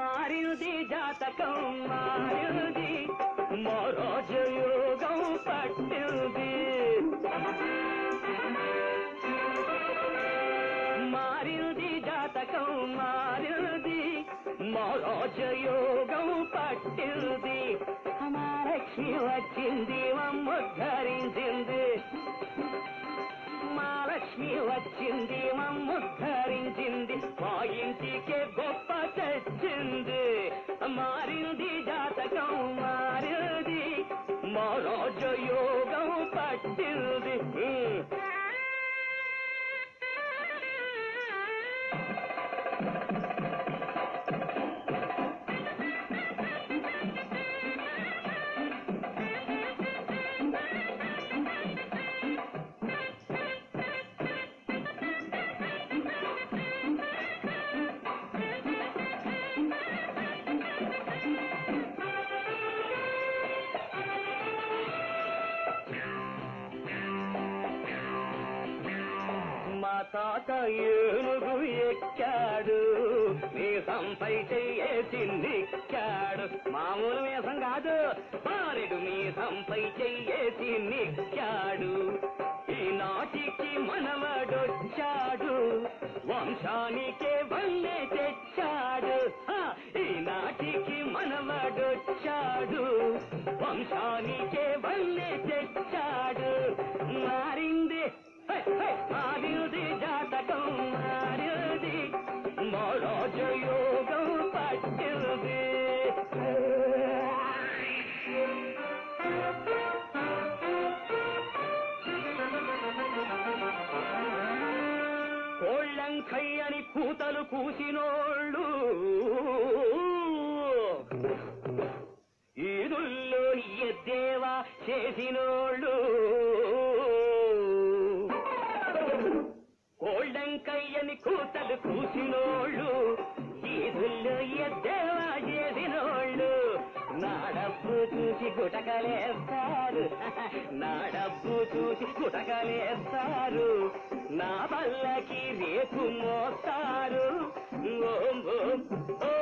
మారింది జాతకం మారింది మరోజయోగం పట్టింది మారింది జాతకం మారింది మరోజయోగం పట్టింది మహాలక్ష్మి వచ్చింది మమ్ముద్ధరించింది మహాలక్ష్మి వచ్చింది మమ్ముద్ధరించింది మా ఇంటికే గొప్ప తెచ్చింది మారింది జాతకం మారింది మరోజయోగం పట్టింది మా తాత ఏనుగు ఎక్కాడు మీసంపై చెయ్యేసి నిక్కాడు మామూలు మీసం కాదు బారెడు మీసంపై చెయ్యేసి నిక్కాడు ఈనాటికి మనవడొచ్చాడు వంశానికే వల్లే తెచ్చాడు హ! ఈనాటికి మనవడొచ్చాడు వంశానికే వల్లే తెచ్చాడు మారింది హై, హై, మారింది జాతకం మారింది మరోజయోగం పట్టింది కోళ్ళంకయ్యని కూతలు కూసినోళ్ళు ఈదుల్లో ఎద్దేవా చేసినోళ్ళు కోళ్ళంకయ్యని కూతలు కూసినోళ్ళు ఈదుల్లో ఎద్దేవా చేసినోళ్ళు నా డబ్బు చూసి గుటకలేస్తారు నా డబ్బు చూసి గుటకలేస్తారు నా బల్లకి రేపు మోస్తారు ఓం ఓం ఓ